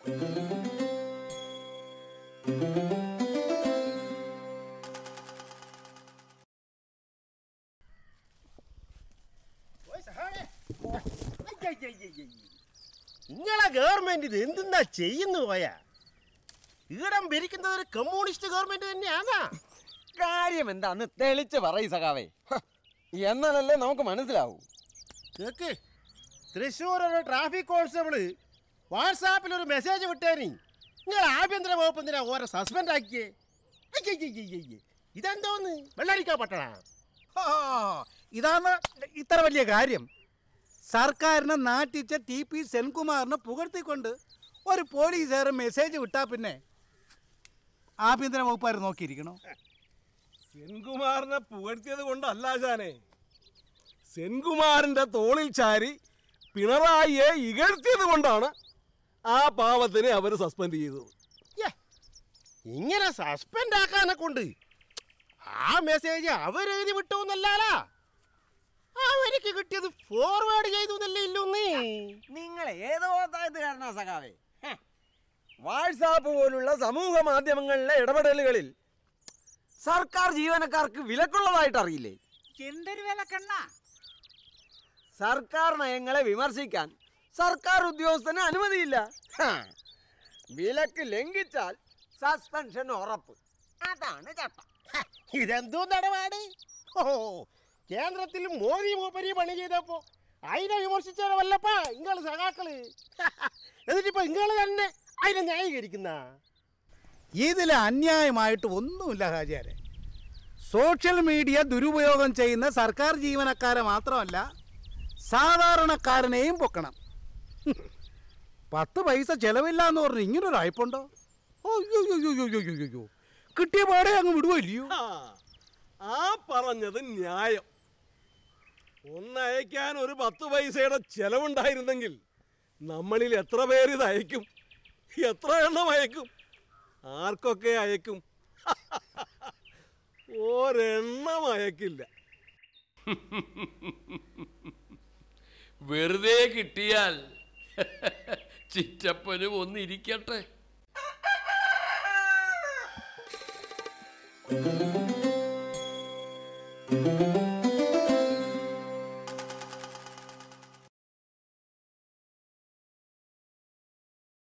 നിങ്ങളെ ഗവൺമെന്റ് ഇത് എന്തെന്നാ ചെയ്യുന്നു പോയാ ഈടം ഭരിക്കുന്നത് ഒരു കമ്മ്യൂണിസ്റ്റ് ഗവൺമെന്റ് തന്നെയാണാ കാര്യം എന്താന്ന് തെളിച്ച് പറയ് സഖാവേ ഹ, എന്നാലല്ലേ നമുക്ക് മനസ്സിലാവൂ കേക്ക് തൃശ്ശൂർ ഒരു ട്രാഫിക് കോൺസ്റ്റബിള് വാട്സാപ്പിൽ ഒരു മെസ്സേജ് വിട്ടേനി നിങ്ങൾ ആഭ്യന്തര വകുപ്പ് എന്തിനാ ഓരോ സസ്പെൻഡ് ആക്കിയേ അയ്യയ്യയ്യയ്യയ്യ. ഇതെന്തോന്ന് വെള്ളരിക്കാ പട്ടണ ആ, ഇതാണ് ഇത്ര വലിയ കാര്യം സർക്കാരിനെ നാട്ടിച്ച ടി പി സെൻകുമാറിനെ പുകഴ്ത്തിക്കൊണ്ട് ഒരു പോലീസുകാരൻ മെസ്സേജ് വിട്ടാൽ പിന്നെ ആഭ്യന്തര വകുപ്പുകാർ നോക്കിയിരിക്കണോ സെൻകുമാറിനെ പുകഴ്ത്തിയത് കൊണ്ടല്ല ആശാനെ സെൻകുമാറിന്റെ തോളിൽ ചാരി പിണറായിയെ ഇകഴ്ത്തിയത് കൊണ്ടാണ് ആ പാവത്തിനെ അവർ സസ്പെൻഡ് ചെയ്തത് യ്യേ, ഇങ്ങനെ സസ്പെൻഡ് ആക്കാനെ കൊണ്ട് ആ മെസ്സേജ് അവരെഴുതി വിട്ടു എന്നല്ലാലാ അവർക്ക് കിട്ടിയത് ഫോർവേഡ് ചെയ്തു എന്നല്ലേ ഇല്ലൊന്നേ നിങ്ങൾ ഏതോ താഴ്ത്തുകാരനാ സഖാവേ ഹ, വാട്സാപ്പ് പോലുള്ള സമൂഹ മാധ്യമങ്ങളിലെ ഇടപെടലുകളിൽ സർക്കാർ ജീവനക്കാർക്ക് വിലക്കുള്ളതായിട്ട് അറിയില്ലേ എന്തൊരു വിലക്കണ്ണ സർക്കാർ നയങ്ങളെ വിമർശിക്കാൻ സർക്കാർ ഉദ്യോഗസ്ഥന് അനുമതിയില്ല ഹ, വിലക്ക് ലംഘിച്ചാൽ സസ്പെൻഷൻ ഉറപ്പ് അതാണ് ചട്ടം ഇതെന്തോ നടപാട് ഓ കേന്ദ്രത്തിൽ മോദി മൂപ്പരി പണി ചെയ്തപ്പോ അതിനെ വിമർശിച്ചാൽ വല്ലപ്പാ ഇങ്ങള് സഖാക്കള് എന്നിട്ടിപ്പോ ഇങ്ങള് തന്നെ അതിനെ ന്യായീകരിക്കുന്ന ഇതിൽ അന്യായമായിട്ട് ഒന്നുമില്ല ഹാജിയാരെ സോഷ്യൽ മീഡിയ ദുരുപയോഗം ചെയ്യുന്ന സർക്കാർ ജീവനക്കാരെ മാത്രമല്ല സാധാരണക്കാരനെയും പൊക്കണം ഹും. പത്ത് പൈസ ചെലവില്ല എന്ന് പറഞ്ഞ് ഇങ്ങനൊരു അയപ്പുണ്ടോ അയ്യോ കിട്ടിയ പാടെ അങ്ങ് വിടുവല്ലയോ ആ, ആ പറഞ്ഞത് ന്യായം ഒന്നയക്കാൻ ഒരു പത്ത് പൈസയുടെ ചെലവുണ്ടായിരുന്നെങ്കിൽ നമ്മളിൽ എത്ര പേര് ഇത് അയക്കും എത്ര എണ്ണം അയക്കും ആർക്കൊക്കെ അയക്കും ഒരെണ്ണം അയക്കില്ല വെറുതെ കിട്ടിയാൽ ചിറ്റപ്പനും ഒന്നിരിക്കട്ടെ